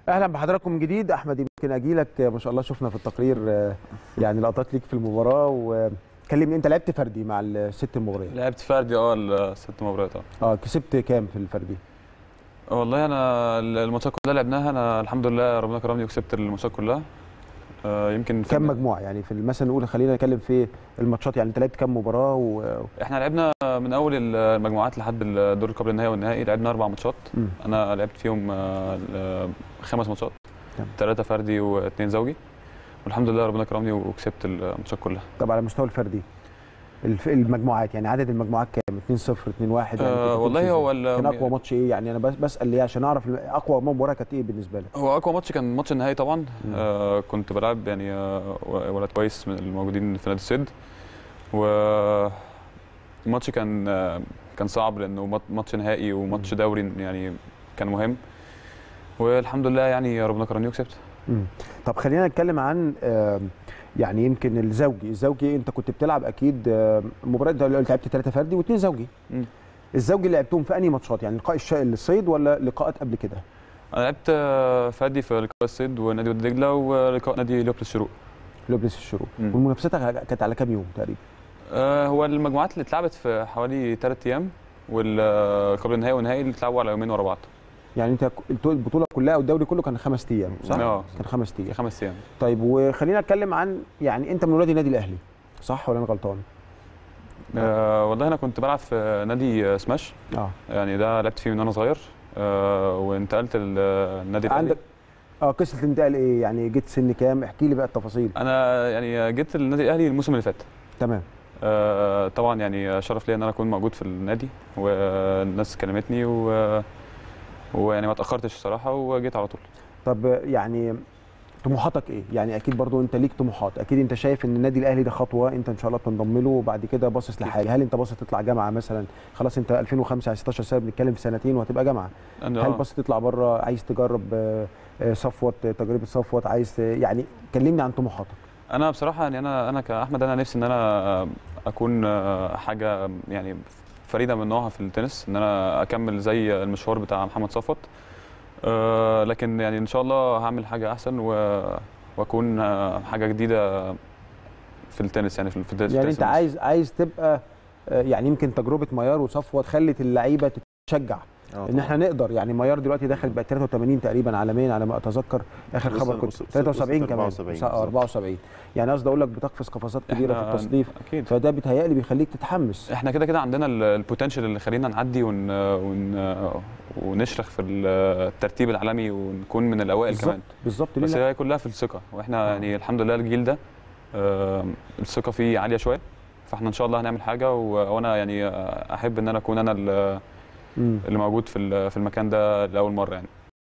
اهلا بحضراتكم من جديد احمد يمكن اجي لك ما شاء الله شفنا في التقرير آه، يعني لقطات ليك في المباراه وكلمني انت لعبت فردي مع الست المغريه لعبت فردي اه الست مباريات اه اه كسبت كام في الفردي والله انا الماتشات كلها لعبناها انا الحمد لله ربنا كرمني وكسبت الماتشات كلها آه، يمكن في كام مجموعه يعني في مثلا نقول خلينا نتكلم في الماتشات يعني انت لعبت كام مباراه و... احنا لعبنا من اول المجموعات لحد الدور قبل النهائي والنهائي لعبنا اربع ماتشات مم. انا لعبت فيهم آه، ال- خمس ماتشات تمام. ثلاثه فردي واثنين زوجي والحمد لله ربنا كرمني وكسبت الماتشات كلها طب على المستوى الفردي الف... المجموعات يعني عدد المجموعات كام 2 0 2 1 يعني آه، كنت والله بتمشي هو إزاي؟ ال- كان اقوى ماتش ايه يعني انا بس بسال ليه عشان اعرف اقوى مباراه كانت ايه بالنسبه لك هو اقوى ماتش كان ماتش النهائي طبعا مم. آه كنت بلعب يعني آه ولد كويس من الموجودين في نادي السد و الماتش كان آه كان صعب لانه مات- ماتش نهائي وماتش دوري يعني كان مهم والحمد لله يعني ربنا كرمني وكسبت مم. طب خلينا نتكلم عن آم، يعني يمكن الزوجي الزوجي انت كنت بتلعب اكيد آم، مباراه انت لعبت ثلاثه فردي واثنين زوجي مم. الزوجي اللي لعبتهم في انهي ماتشات يعني لقاء الش- الصيد ولا لقاءات قبل كده انا لعبت آه، فادي في لقاء السد ونادي وادي دجله ولقاء نادي ليوبلس الشروق لوبلس الشروق مم. والمنافسات كانت على كام يوم تقريبا آه هو المجموعات اللي اتلعبت في حوالي ثلاث ايام وقبل النهائي والنهائي اللي اتلعبوا على يومين ورا بعض يعني انت ك- البطوله كلها او الدوري كله كان خمس ايام صح اه كان خمس ايام خمس ايام طيب وخلينا نتكلم عن يعني انت من ولاد النادي الاهلي صح ولا انا غلطان آه والله انا كنت بلعب في نادي آه، سماش اه يعني ده لعبت فيه من وانا صغير آه وانتقلت للنادي الاهلي عندك اه قصه الانتقال ايه يعني جيت سن كام احكي لي بقى التفاصيل انا يعني جيت النادي الاهلي الموسم اللي فات تمام آه طبعا يعني شرف ليا ان انا اكون موجود في النادي والناس كلمتني و ويعني ما اتاخرتش الصراحه وجيت على طول طب يعني طموحاتك ايه؟ يعني اكيد برضو انت ليك طموحات، اكيد انت شايف ان النادي الاهلي ده خطوه انت ان شاء الله بتنضم له وبعد كده باصص لحاجه، هل انت باصص تطلع جامعه مثلا؟ خلاص انت 2005 على 16 سنه بنتكلم في سنتين وهتبقى جامعه، أنا هل آه. باصص تطلع بره عايز تجرب آه، آه، صفوت آه، تجربه صفوت عايز ت- يعني كلمني عن طموحاتك. انا بصراحه يعني انا انا كاحمد انا نفسي ان انا اكون حاجه يعني فريده من نوعها في التنس ان انا اكمل زي المشوار بتاع محمد صفوت آه، لكن يعني ان شاء الله هعمل حاجه احسن و- واكون آه، حاجه جديده في التنس يعني في في التنس يعني انت المصري. عايز عايز تبقى آه، يعني يمكن تجربه ميار وصفوت خلت اللعيبه تتشجع ان احنا نقدر يعني ميار دلوقتي دخل بقى 83 تقريبا عالميا على ما اتذكر اخر وصل- خبر كنت وصل- 73 وصل كمان 74 آه، 74 يعني قصدي اقول لك بتقفز قفزات كبيره في إحنا- التصنيف اكيد فده بيتهيألي بيخليك تتحمس احنا كده كده عندنا ال- البوتنشال اللي خلينا نعدي ون ون ونشرخ في الترتيب العالمي ونكون من الاوائل بالظبط كمان بالظبط ليه بس لا؟ هي كلها في الثقه واحنا آه. يعني الحمد لله الجيل ده آه، الثقه فيه عاليه شويه فاحنا ان شاء الله هنعمل حاجه و- وانا يعني آه، احب ان انا اكون انا ال- مم. اللي موجود في ال- في المكان ده لاول مره يعني